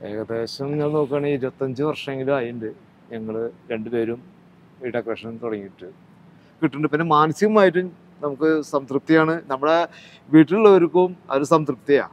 ഏകദേശം ഞാൻ നോക്കുകയാണെങ്കിൽ ഇരുപത്തഞ്ച് വർഷമെങ്കിലും ആയിട്ടുണ്ട് ഞങ്ങൾ രണ്ടുപേരും ഈ ഡെക്കറേഷൻ തുടങ്ങിയിട്ട് കിട്ടുന്നുണ്ട് പിന്നെ മാനസികമായിട്ടും നമുക്ക് സംതൃപ്തിയാണ് നമ്മുടെ വീട്ടിലുള്ളവർക്കും ഒരു സംതൃപ്തിയാണ്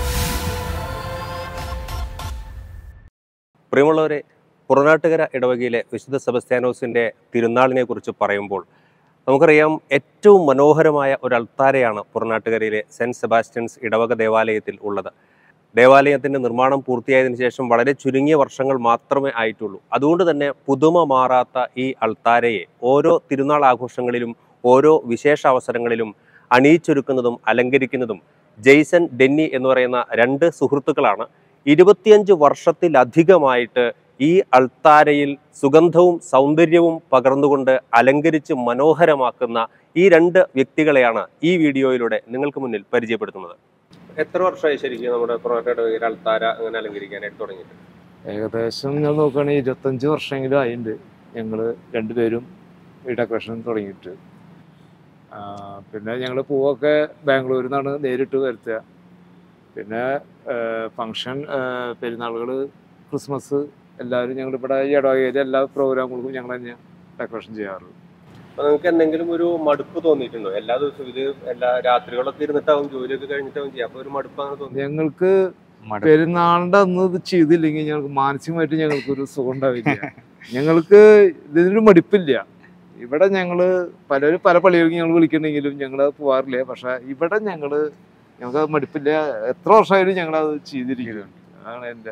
പ്രിയമുള്ളവരെ പുറനാട്ടുകര ഇടവകയിലെ വിശുദ്ധ സെബസ്ത്യാനോസിൻ്റെ തിരുനാളിനെ കുറിച്ച് പറയുമ്പോൾ നമുക്കറിയാം ഏറ്റവും മനോഹരമായ ഒരു അൾത്താരയാണ് പുറനാട്ടുകരയിലെ സെൻറ്റ് സെബാസ്റ്റ്യൻസ് ഇടവക ദേവാലയത്തിൽ ഉള്ളത് ദേവാലയത്തിൻ്റെ നിർമ്മാണം പൂർത്തിയായതിനു ശേഷം വളരെ ചുരുങ്ങിയ വർഷങ്ങൾ മാത്രമേ ആയിട്ടുള്ളൂ അതുകൊണ്ട് തന്നെ പുതുമ മാറാത്ത ഈ അൾത്താരയെ ഓരോ തിരുനാൾ ആഘോഷങ്ങളിലും ഓരോ വിശേഷ അവസരങ്ങളിലും അണിയിച്ചൊരുക്കുന്നതും അലങ്കരിക്കുന്നതും ജെയ്സൺ ഡെന്നി എന്ന് പറയുന്ന രണ്ട് സുഹൃത്തുക്കളാണ് ഇരുപത്തിയഞ്ച് വർഷത്തിലധികമായിട്ട് ഈ അൾത്താരയിൽ സുഗന്ധവും സൗന്ദര്യവും പകർന്നുകൊണ്ട് അലങ്കരിച്ച് മനോഹരമാക്കുന്ന ഈ രണ്ട് വ്യക്തികളെയാണ് ഈ വീഡിയോയിലൂടെ നിങ്ങൾക്ക് മുന്നിൽ പരിചയപ്പെടുത്തുന്നത് എത്ര വർഷമായി ശരിക്കും നമ്മുടെ പുറനാട്ടുകര അൾത്താര അങ്ങനെ അലങ്കരിക്കാനായിട്ട് തുടങ്ങിയിട്ട് ഏകദേശം ഞാൻ നോക്കുകയാണെങ്കിൽ ഇരുപത്തഞ്ച് വർഷമെങ്കിലും ആയിട്ടുണ്ട് ഞങ്ങൾ രണ്ടുപേരും ഈ ഡെക്കറേഷൻ തുടങ്ങിയിട്ട് ആ, പിന്നെ ഞങ്ങൾ പൂവൊക്കെ ബാംഗ്ലൂരിൽ നിന്നാണ് നേരിട്ട് വരുത്തുക പിന്നെ ഫങ്ഷൻ പെരുന്നാളുകൾ ക്രിസ്മസ് എല്ലാവരും ഞങ്ങൾ ഇവിടെ ഈ ഇടവകയിലെ എല്ലാ പ്രോഗ്രാമുകൾക്കും ഞങ്ങൾ തന്നെയാണ് ഡെക്കറേഷൻ ചെയ്യാറ് അപ്പൊ നിങ്ങൾക്ക് എന്തെങ്കിലും ഒരു മടുപ്പ് തോന്നിയിട്ടുണ്ടോ എല്ലാ ദിവസവും ഇത് എല്ലാ രാത്രികളൊക്കെ ഇരുന്നിട്ടാവും ജോലിയൊക്കെ കഴിഞ്ഞിട്ടാവും ചെയ്യാം അപ്പൊ ഒരു മടുപ്പ് അങ്ങനെ തോന്നി ഞങ്ങൾക്ക് പെരുന്നാളിൻ്റെ അന്ന് ഇത് ചെയ്തില്ലെങ്കിൽ ഞങ്ങൾക്ക് മാനസികമായിട്ട് ഞങ്ങൾക്കൊരു സുഖം ഉണ്ടാവില്ല ഞങ്ങൾക്ക് ഇതിനൊരു മടുപ്പില്ല ഇവിടെ ഞങ്ങൾ പലരും പല പള്ളികൾക്ക് ഞങ്ങൾ വിളിക്കണമെങ്കിലും ഞങ്ങൾ പോവാറില്ല പക്ഷെ ഇവിടെ ഞങ്ങൾ ഞങ്ങൾക്ക് അത് മടുപ്പില്ല എത്ര വർഷമായാലും ഞങ്ങൾ അത് ചെയ്തിരിക്കുന്നുണ്ട് അതാണ് എൻ്റെ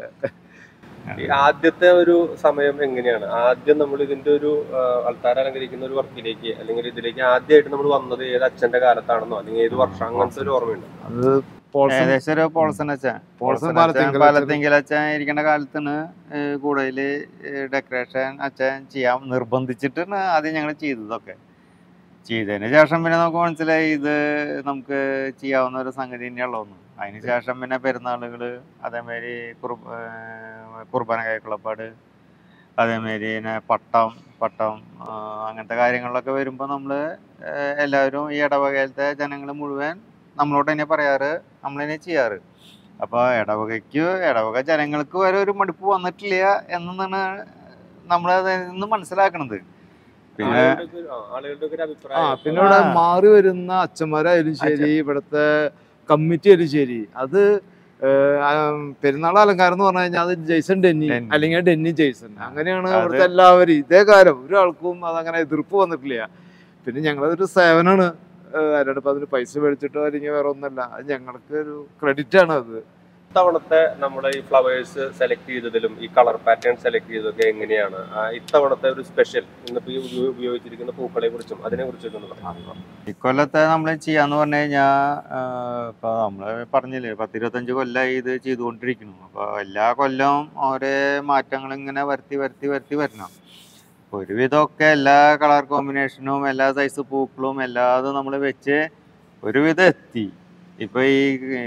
ഈ ആദ്യത്തെ ഒരു സമയം എങ്ങനെയാണ് ആദ്യം നമ്മൾ ഇതിന്റെ ഒരു ആ, അൾത്താര അലങ്കരിക്കുന്ന ഒരു വർക്കിലേക്ക് അല്ലെങ്കിൽ ഇതിലേക്ക് ആദ്യമായിട്ട് നമ്മൾ വന്നത് ഏത് അച്ഛന്റെ കാലത്താണെന്നോ അല്ലെങ്കിൽ ഏത് വർഷം അങ്ങനത്തെ ഒരു ഓർമ്മയുണ്ട് അത് പോൾസൺ ഏകദേശം ഒരു പോൾസൺ അച്ഛൻ പോൾസൺ പോൾസൺ പാലത്തിങ്കൽ അച്ഛൻ പാലത്തിങ്കൽ അച്ഛൻ ഇരിക്കുന്ന കാലത്താണ് കൂടുതൽ ഡെക്കറേഷൻ അച്ഛൻ ചെയ്യാൻ നിർബന്ധിച്ചിട്ടാണ് ആദ്യം ഞങ്ങൾ ചെയ്തതൊക്കെ ചെയ്തതിന് ശേഷം പിന്നെ നമുക്ക് മനസ്സിലായി ഇത് നമുക്ക് ചെയ്യാവുന്ന ഒരു സംഗതി തന്നെയുള്ളതെന്ന് അതിന് ശേഷം പിന്നെ പെരുന്നാളുകൾ അതേമാതിരി കുർബ ഏഹ് കുർബാന കൈക്കുളപ്പാട് അതേമാതിരി പിന്നെ പട്ടം പട്ടം ആ, അങ്ങനത്തെ കാര്യങ്ങളിലൊക്കെ വരുമ്പോൾ നമ്മൾ എല്ലാവരും ഈ ഇടവകയിലത്തെ ജനങ്ങൾ മുഴുവൻ നമ്മളോട് തന്നെ പറയാറ് നമ്മൾ തന്നെ ചെയ്യാറ് അപ്പോൾ ഇടവകയ്ക്ക് ഇടവക ജനങ്ങൾക്ക് വരെ ഒരു മടുപ്പ് വന്നിട്ടില്ല എന്നാണ് നമ്മൾ നിന്ന് മനസ്സിലാക്കണത് പിന്നെ ആളുകളുടെ ഒരു- ആ, ആളുകളുടെ ഒക്കെ ഒരു ആ അഭിപ്രായം പിന്നെ ഇവിടെ ആ. മാറി വരുന്ന അച്ഛന്മാരായാലും ശരി ഇവിടുത്തെ കമ്മിറ്റി ആയാലും ശരി അത് ഏഹ്, ആ, പെരുന്നാൾ അലങ്കാരം എന്ന് പറഞ്ഞു കഴിഞ്ഞാൽ അത് ജെയ്സൺ ഡെന്നി ഡെന്നി. അല്ലെങ്കിൽ ഡെന്നി ജെയ്സൺ അങ്ങനെയാണ് അത് ഇവിടുത്തെ എല്ലാവരും ഇതേ കാലം ഒരാൾക്കും അതങ്ങനെ എതിർപ്പ് വന്നിട്ടില്ല പിന്നെ ഞങ്ങളതൊരു സേവനമാണ് ഏഹ്, അല്ലാണ്ട് ഇപ്പൊ അതിന് പൈസ മേടിച്ചിട്ടോ അല്ലെങ്കിൽ വേറെ ഒന്നല്ല അത് ഞങ്ങൾക്ക് ഒരു ക്രെഡിറ്റ് ആണ് അത് ഇത്തവണത്തെ നമ്മുടെ ഈ ഫ്ലവേഴ്സ് സെലക്ട് ചെയ്തതിലും ഈ കളർ പാറ്റേൺ സെലക്ട് ചെയ്തതൊക്കെ എങ്ങനെയാണ് ആ, ഇത്തവണത്തെ ഒരു സ്പെഷ്യൽ ഇന്നിപ്പോ ഈ ഉപയോ- ഉപയോഗിച്ചിരിക്കുന്ന പൂക്കളെ കുറിച്ചും അതിനെ കുറിച്ചൊക്കെ ഒന്ന് പറയാം. ഇക്കൊല്ലത്തെ നമ്മൾ ചെയ്യാന്ന് പറഞ്ഞു കഴിഞ്ഞാൽ ഇപ്പോൾ നമ്മൾ പറഞ്ഞില്ലേ പത്തിരുപത്തഞ്ച് കൊല്ലമായി ഇത് ചെയ്തുകൊണ്ടിരിക്കുന്നു അപ്പോൾ എല്ലാ കൊല്ലവും ഓരോ മാറ്റങ്ങൾ ഇങ്ങനെ വരുത്തി വരുത്തി വരുത്തി വരണം ഒരുവിധമൊക്കെ എല്ലാ കളർ കോമ്പിനേഷനും എല്ലാ സൈസ് പൂക്കളും എല്ലാതും നമ്മൾ വെച്ച് ഒരുവിധം എത്തി ഇപ്പോൾ ഈ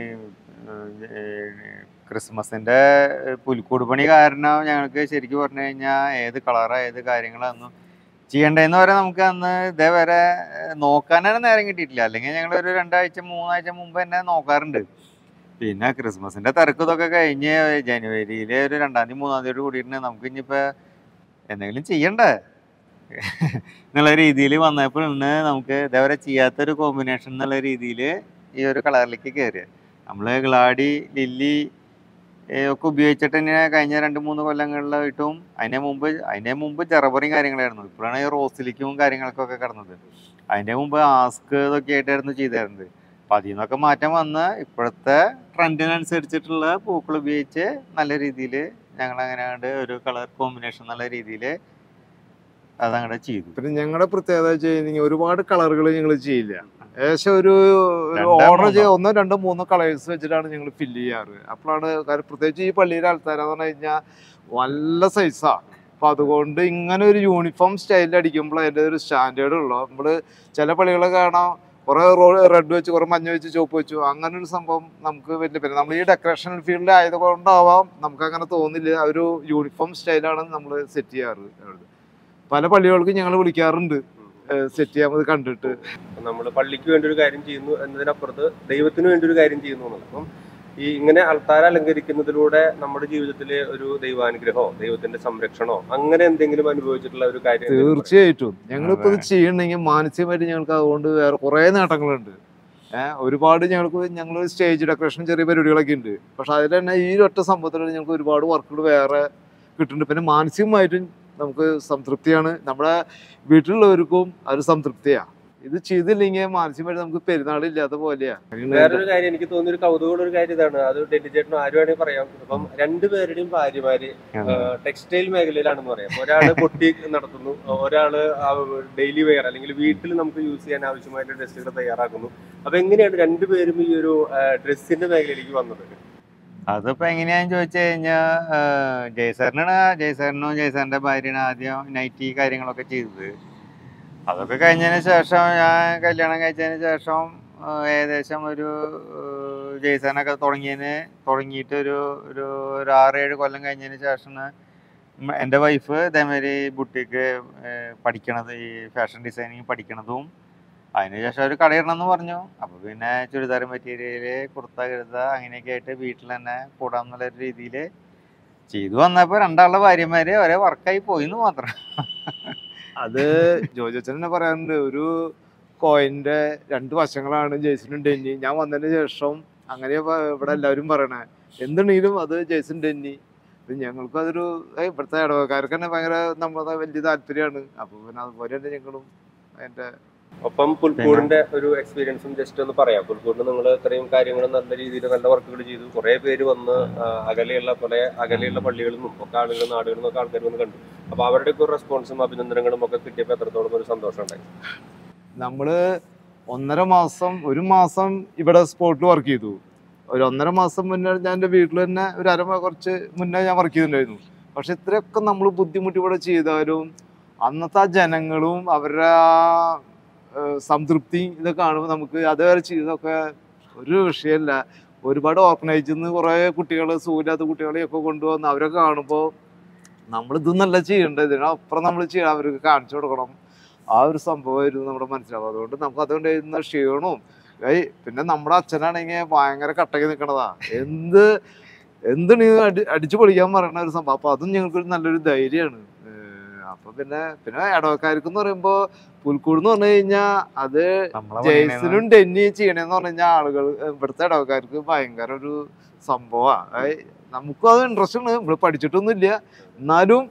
ക്രിസ്മസിൻ്റെ പുൽക്കൂട് പണി കാരണം ഞങ്ങൾക്ക് ശരിക്കും പറഞ്ഞു കഴിഞ്ഞാൽ ഏത് കളറാണ് ഏത് കാര്യങ്ങളാണെന്നും ചെയ്യണ്ടേന്ന് വരെ നമുക്ക് അന്ന് ഇതേവരെ ഏഹ്, നോക്കാനാണ് നേരം കിട്ടിയിട്ടില്ല അല്ലെങ്കിൽ ഞങ്ങൾ ഒരു രണ്ടാഴ്ച മൂന്നാഴ്ച മുമ്പ് തന്നെ നോക്കാറുണ്ട് പിന്നെ ക്രിസ്മസിന്റെ തിരക്ക് ഇതൊക്കെ കഴിഞ്ഞ് ജനുവരിയിലെ ഒരു രണ്ടാം തീയതി മൂന്നാം തീയതി കൂടിയിട്ട് നമുക്ക് ഇനിയിപ്പോ എന്തെങ്കിലും ചെയ്യണ്ടേ എന്നുള്ള രീതിയിൽ വന്നപ്പോഴാണ് നമുക്ക് ഇതേവരെ ചെയ്യാത്തൊരു കോമ്പിനേഷൻ എന്നുള്ള രീതിയിൽ ഈ ഒരു കളറിലേക്ക് കയറിയത് നമ്മൾ ഗ്ലാഡി ലില്ലി ഏ, ഒക്കെ ഉപയോഗിച്ചിട്ട് തന്നെ കഴിഞ്ഞ രണ്ട് മൂന്ന് കൊല്ലങ്ങളിലായിട്ടും അതിനെ മുമ്പ് അതിനെ മുമ്പ് ജറബറിയും കാര്യങ്ങളായിരുന്നു ഇപ്പോഴാണ് ഈ റോസിലിക്കും കാര്യങ്ങൾക്കൊക്കെ കിടന്നത് അതിന്റെ മുമ്പ് ആസ്ക് ഇതൊക്കെ ആയിട്ടായിരുന്നു ചെയ്തായിരുന്നത് അപ്പൊ അതിൽ നിന്നൊക്കെ മാറ്റം വന്ന് ഇപ്പോഴത്തെ ട്രെൻഡിനനുസരിച്ചിട്ടുള്ള പൂക്കൾ ഉപയോഗിച്ച് നല്ല രീതിയിൽ ഞങ്ങൾ അങ്ങനെ അങ്ങോട്ട് ഒരു കളർ കോമ്പിനേഷൻ എന്നുള്ള രീതിയിൽ അതങ്ങോട്ട് ചെയ്തു പിന്നെ ഞങ്ങളുടെ പ്രത്യേകത വെച്ച് കഴിഞ്ഞാൽ ഒരുപാട് കളറുകൾ ഞങ്ങൾ ചെയ്യില്ല ഏകദേശം ഒരു രണ്ടോ ഓർഡർ ചെയ്ത് മൂന്നോ. ഒന്നോ രണ്ടോ മൂന്നോ കളേഴ്സ് വെച്ചിട്ടാണ് ഞങ്ങൾ ഫില്ല് ചെയ്യാറ് അപ്പോഴാണ് കാര്യം പ്രത്യേകിച്ച് ഈ പള്ളിയിലെ ആൾക്കാരെന്ന് പറഞ്ഞു കഴിഞ്ഞാൽ നല്ല സൈസാ അപ്പൊ അതുകൊണ്ട് ഇങ്ങനെ ഒരു യൂണിഫോം സ്റ്റൈലിൽ അടിക്കുമ്പോൾ അതിൻ്റെ ഒരു സ്റ്റാൻഡേർഡ് ഉള്ളു നമ്മള് ചില പള്ളികളെ കാണാം കുറെ റെഡ് വെച്ച് കുറെ മഞ്ഞ വെച്ച് ചുവപ്പ് വെച്ചു അങ്ങനെ ഒരു സംഭവം നമുക്ക് വലിയ പിന്നെ നമ്മൾ ഈ ഡെക്കറേഷൻ ഫീൽഡിൽ ആയതുകൊണ്ടാവാം നമുക്ക് അങ്ങനെ തോന്നില്ല ആ ഒരു യൂണിഫോം സ്റ്റൈലാണ് നമ്മൾ സെറ്റ് ചെയ്യാറ് അവിടെ. പല പള്ളികൾക്കും ഞങ്ങൾ വിളിക്കാറുണ്ട് സെറ്റ് ചെയ്യാൻ അത് കണ്ടിട്ട് നമ്മൾ പള്ളിക്ക് വേണ്ടി ഒരു കാര്യം ചെയ്യുന്നു എന്നതിനപ്പുറത്ത് ദൈവത്തിന് വേണ്ടി ഒരു കാര്യം ചെയ്യുന്നു എന്നുള്ളത് അപ്പം ഈ ഇങ്ങനെ അൾത്താര അലങ്കരിക്കുന്നതിലൂടെ നമ്മുടെ ജീവിതത്തിലെ ഒരു ദൈവാനുഗ്രഹമോ ദൈവത്തിന്റെ സംരക്ഷണമോ അങ്ങനെ എന്തെങ്കിലും അനുഭവിച്ചിട്ടുള്ള ഒരു കാര്യം എന്തെങ്കിലും പറയോ? തീർച്ചയായിട്ടും ഞങ്ങളിപ്പോ ഇത് ചെയ്യണമെങ്കിൽ മാനസികമായിട്ട് ഞങ്ങൾക്ക് അതുകൊണ്ട് വേറെ കുറേ നേട്ടങ്ങളുണ്ട് ഏഹ് ഒരുപാട് ഞങ്ങൾക്ക് ഞങ്ങൾ സ്റ്റേജ് ഡെക്കറേഷൻ ചെറിയ പരിപാടികളൊക്കെ ഉണ്ട് പക്ഷെ അതിൽ തന്നെ ഈ ഒറ്റ സംഭവത്തിൽ ഞങ്ങൾക്ക് ഒരുപാട് വർക്കുകൾ വേറെ കിട്ടുന്നുണ്ട് പിന്നെ മാനസികമായിട്ടും നമുക്ക് സംതൃപ്തിയാണ് നമ്മുടെ വീട്ടിലുള്ളവർക്കും അതൊരു സംതൃപ്തിയാണ് ഇത് ചെയ്തില്ലെങ്കിൽ മാനസികമായിട്ട് നമുക്ക് പെരുന്നാളില്ലാത്ത പോലെയാ വേറൊരു കാര്യം എനിക്ക് തോന്നിയ ഒരു കൗതുകമുള്ള ഒരു കാര്യം ഇതാണ് അത് ഡെന്നി ചേട്ടനും ആരും വേണമെങ്കിൽ പറയാം ഇപ്പം രണ്ടുപേരുടെയും ഭാര്യമാര് ടെക്സ്റ്റൈൽ മേഖലയിലാണെന്ന് പറയാം ഒരാള് ബൊട്ടീക്ക് നടത്തുന്നു ഒരാള് ഡെയിലി വെയർ അല്ലെങ്കിൽ വീട്ടിൽ നമുക്ക് യൂസ് ചെയ്യാൻ ആവശ്യമായിട്ട് ഡ്രസ്സുകൾ തയ്യാറാക്കുന്നു അപ്പൊ എങ്ങനെയാണ് രണ്ടുപേരും ഈ ഒരു ഡ്രസ്സിന്റെ മേഖലയിലേക്ക് വന്നത് അതിപ്പോ എങ്ങനെയാന്ന് ചോദിച്ചു കഴിഞ്ഞാൽ ജയസാറിനാണ് ജയസാറിനും ജയസാറിന്റെ ഭാര്യയാണ് ആദ്യം നൈറ്റി കാര്യങ്ങളൊക്കെ ചെയ്തത് അതൊക്കെ കഴിഞ്ഞതിന് ശേഷം ഞാൻ കല്യാണം കഴിച്ചതിന് ശേഷം ആ, ഏകദേശം ഒരു ആ, ജയസാറിനൊക്കെ തുടങ്ങിയതിന് തുടങ്ങിയിട്ട് ഒരു ഒരു ഒരു ആറേഴ് കൊല്ലം കഴിഞ്ഞതിന് ശേഷമാണ് ഉം എൻ്റെ വൈഫ് ഇതേമാതിരി ബുട്ടിക്ക് പഠിക്കണത് ഈ ഫാഷൻ ഡിസൈനിങ് പഠിക്കണതും അതിനുശേഷം ഒരു കടയിടണമെന്ന് പറഞ്ഞു അപ്പൊ പിന്നെ ചുരിദാർ മെറ്റീരിയല് കുർത്ത കരുത അങ്ങനെയൊക്കെ ആയിട്ട് വീട്ടിൽ തന്നെ കൂടാം എന്നുള്ള ഒരു രീതിയിൽ ചെയ്തു വന്നപ്പോ രണ്ടാളുടെ ഭാര്യമാര് ഒരേ വർക്കായി പോയിന്ന് മാത്രം അത് ജോജച്ചൻ തന്നെ പറയാറുണ്ട് ഒരു കോയിന്റെ രണ്ട് വശങ്ങളാണ് ജെയ്സനും ഡെന്നി ഞാൻ വന്നതിന് ശേഷം അങ്ങനെ ഇവിടെ എല്ലാവരും പറയണേ എന്തുണ്ടെങ്കിലും അത് ജെയ്സൺ ഡെന്നി ഇത് ഞങ്ങൾക്ക് അതൊരു ഏയ് ഇവിടുത്തെ ഇടവക്കാർക്ക് തന്നെ ഭയങ്കര നമ്മളെ വലിയ താല്പര്യമാണ് അപ്പൊ പിന്നെ അതുപോലെ തന്നെ ഞങ്ങളും അതിന്റെ ഒപ്പം പുൽക്കൂടിന്റെ ഒരു എക്സ്പീരിയൻസും ജസ്റ്റ് ഒന്ന് പറയാം പുൽക്കൂടിന് നിങ്ങൾ ഇത്രയും കാര്യങ്ങൾ നല്ല രീതിയിൽ നല്ല വർക്കുകൾ ചെയ്തു കുറെ പേര് വന്ന് ആ, അകലെയുള്ള പല അകലെയുള്ള പള്ളികളിൽ നിന്നും ഒക്കെ ആളുകൾ നാടുകളിൽ നിന്നൊക്കെ ആൾക്കാർ വന്ന് കണ്ടു അപ്പൊ അവരുടെയൊക്കെ ഒരു റെസ്പോൺസും അഭിനന്ദനങ്ങളും ഒക്കെ കിട്ടിയപ്പോൾ എത്രത്തോളം ഒരു സന്തോഷം ഉണ്ടായി നമ്മള് ഒന്നര മാസം ഒരു മാസം ഇവിടെ സ്പോട്ടിൽ വർക്ക് ചെയ്തു ഒരു ഒന്നര മാസം മുന്നേ ഞാൻ എൻ്റെ വീട്ടിൽ തന്നെ ഒരു അര മാ- കുറച്ച് മുന്നേ ഞാൻ വർക്ക് ചെയ്തിട്ടുണ്ടായിരുന്നു പക്ഷെ ഇത്രയൊക്കെ നമ്മൾ ബുദ്ധിമുട്ടി ഇവിടെ ചെയ്താലും അന്നത്തെ ആ ജനങ്ങളും അവരുടെ ആ ഏഹ്, സംതൃപ്തി ഇതൊക്കെ കാണുമ്പോൾ നമുക്ക് അതുവരെ ചെയ്തതൊക്കെ ഒരു വിഷയമല്ല ഒരുപാട് ഓർഗനൈസിൽ നിന്ന് കുറേ കുട്ടികൾ സൂര്യാത്ത കുട്ടികളെയൊക്കെ കൊണ്ടുവന്ന് അവരൊക്കെ കാണുമ്പോൾ നമ്മൾ ഇതൊന്നല്ല ചെയ്യേണ്ടത് ഇതിനപ്പുറം നമ്മൾ ചെയ്യണം അവർക്ക് കാണിച്ചു കൊടുക്കണം ആ ഒരു സംഭവമായിരുന്നു നമ്മുടെ മനസ്സിലാവും അതുകൊണ്ട് നമുക്ക് അതുകൊണ്ട് ഇരുന്ന ക്ഷീണവും ഏയ് പിന്നെ നമ്മുടെ അച്ഛനാണെങ്കിൽ ഭയങ്കര കട്ടക്ക് നിൽക്കണതാ എന്ത് എന്താണ് ഈ അടി അടിച്ചു പൊളിക്കാൻ പറയുന്ന ഒരു സംഭവം അപ്പൊ അതും ഞങ്ങൾക്ക് നല്ലൊരു ധൈര്യമാണ് അപ്പൊ പിന്നെ പിന്നെ ഇടവക്കാർക്ക് എന്ന് പറയുമ്പോ പുൽക്കൂട് എന്ന് പറഞ്ഞു കഴിഞ്ഞാൽ അത് നമ്മളെ പണിയാണ് ജെയ്സനും ഡെന്നി ചെയ്യണേന്ന് പറഞ്ഞു കഴിഞ്ഞാൽ ആളുകൾ ഇവിടുത്തെ ഇടവക്കാർക്ക് ഭയങ്കര ഒരു സംഭവമാണ് നമുക്കും അത് ഇൻട്രസ്റ്റ് ആണ് നമ്മൾ പഠിച്ചിട്ടൊന്നും ഇല്ല എന്നാലും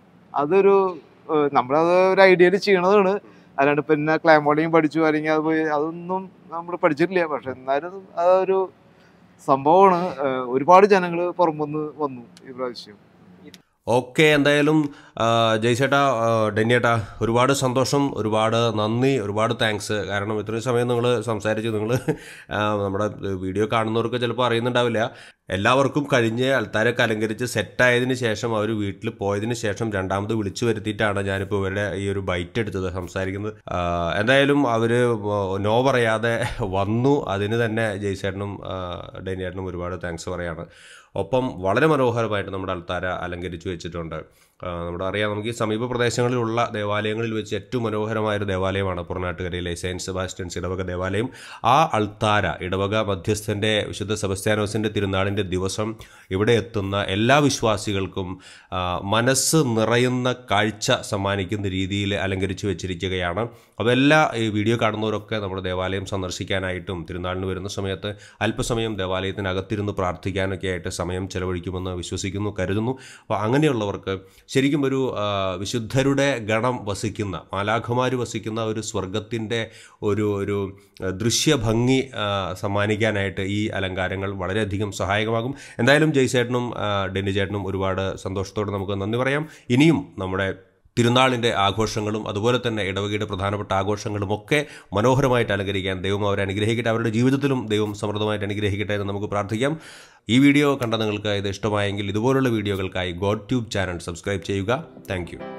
അതൊരു ഏഹ് നമ്മളത് ഒരു ഐഡിയയിൽ ചെയ്യണതാണ് അല്ലാണ്ട് പിന്നെ ക്ലാമോളിയും പഠിച്ചു അല്ലെങ്കിൽ അത് പോയി അതൊന്നും നമ്മൾ പഠിച്ചിട്ടില്ല പക്ഷെ എന്നാലും അതൊരു സംഭവമാണ് ഏഹ് ഒരുപാട് ജനങ്ങൾ പുറമ്പെന്ന് വന്നു ഈ പ്രാവശ്യം ഓക്കെ എന്തായാലും ആ, ജയ്സേട്ടാ ആ, ഡെന്നിയേട്ടാ ഒരുപാട് സന്തോഷം ഒരുപാട് നന്ദി ഒരുപാട് താങ്ക്സ് കാരണം ഇത്രയും സമയം നിങ്ങൾ സംസാരിച്ചു നിങ്ങൾ നമ്മുടെ വീഡിയോ കാണുന്നവർക്ക് ചിലപ്പോൾ അറിയുന്നുണ്ടാവില്ല എല്ലാവർക്കും കഴിഞ്ഞ് അൽത്താരൊക്കെ അലങ്കരിച്ച് സെറ്റായതിനു ശേഷം അവർ വീട്ടിൽ പോയതിന് ശേഷം രണ്ടാമത് വിളിച്ചു വരുത്തിയിട്ടാണ് ഞാനിപ്പോൾ ഇവരുടെ ഈ ഒരു ബൈറ്റ് എടുത്തത് സംസാരിക്കുന്നത് ആ, എന്തായാലും അവർ നോ പറയാതെ വന്നു അതിന് തന്നെ ജയ്സേട്ടനും ഡെന്നിയേട്ടനും ഒരുപാട് താങ്ക്സ് പറയാണ് ഒപ്പം വളരെ മനോഹരമായിട്ട് നമ്മുടെ അൾത്താര അലങ്കരിച്ചു വെച്ചിട്ടുണ്ട് ആ, നമ്മുടെ അറിയാം നമുക്ക് ഈ സമീപ പ്രദേശങ്ങളിലുള്ള ദേവാലയങ്ങളിൽ വെച്ച് ഏറ്റവും മനോഹരമായ ഒരു ദേവാലയമാണ് പുറനാട്ടുകരയിലെ സെയിൻറ്റ് സെബാസ്റ്റ്യൻസ് ഇടവക ദേവാലയം ആ അൾത്താര ഇടവക മധ്യസ്ഥൻ്റെ വിശുദ്ധ സെബസ്ത്യാനോസിൻ്റെ തിരുനാളിൻ്റെ ദിവസം ഇവിടെ എത്തുന്ന എല്ലാ വിശ്വാസികൾക്കും ആ, മനസ്സ് നിറയുന്ന കാഴ്ച സമ്മാനിക്കുന്ന രീതിയിൽ അലങ്കരിച്ചു വെച്ചിരിക്കുകയാണ് അപ്പോൾ എല്ലാ ഈ വീഡിയോ കാണുന്നവരൊക്കെ നമ്മുടെ ദേവാലയം സന്ദർശിക്കാനായിട്ടും തിരുനാളിന് വരുന്ന സമയത്ത് അല്പസമയം ദേവാലയത്തിനകത്തിരുന്ന് പ്രാർത്ഥിക്കാനൊക്കെ ആയിട്ട് സമയം ചെലവഴിക്കുമെന്ന് വിശ്വസിക്കുന്നു കരുതുന്നു അപ്പോൾ അങ്ങനെയുള്ളവർക്ക് ശരിക്കും ഒരു ആ, വിശുദ്ധരുടെ ഗണം വസിക്കുന്ന മാലാഖമാർ വസിക്കുന്ന ഒരു സ്വർഗത്തിൻ്റെ ഒരു ഒരു ആ, ദൃശ്യഭംഗി ആ, സമ്മാനിക്കാനായിട്ട് ഈ അലങ്കാരങ്ങൾ വളരെയധികം സഹായകമാകും എന്തായാലും ജയ്സേട്ടനും ആ, ഡെന്നി ചേട്ടനും ഒരുപാട് സന്തോഷത്തോടെ നമുക്ക് നന്ദി പറയാം ഇനിയും നമ്മുടെ തിരുനാളിൻ്റെ ആഘോഷങ്ങളും അതുപോലെ തന്നെ ഇടവകയുടെ പ്രധാനപ്പെട്ട ആഘോഷങ്ങളും ഒക്കെ മനോഹരമായിട്ട് അലങ്കരിക്കാൻ ദൈവം അവരെ അനുഗ്രഹിക്കട്ടെ അവരുടെ ജീവിതത്തിലും ദൈവം സമൃദ്ധമായിട്ട് അനുഗ്രഹിക്കട്ടെ എന്ന് നമുക്ക് പ്രാർത്ഥിക്കാം ഈ വീഡിയോ കണ്ട നിങ്ങൾക്ക് ഇത് ഇഷ്ടമായെങ്കിൽ ഇതുപോലുള്ള വീഡിയോകൾക്കായി ഗോഡ് ട്യൂബ് ചാനൽ സബ്സ്ക്രൈബ് ചെയ്യുക താങ്ക്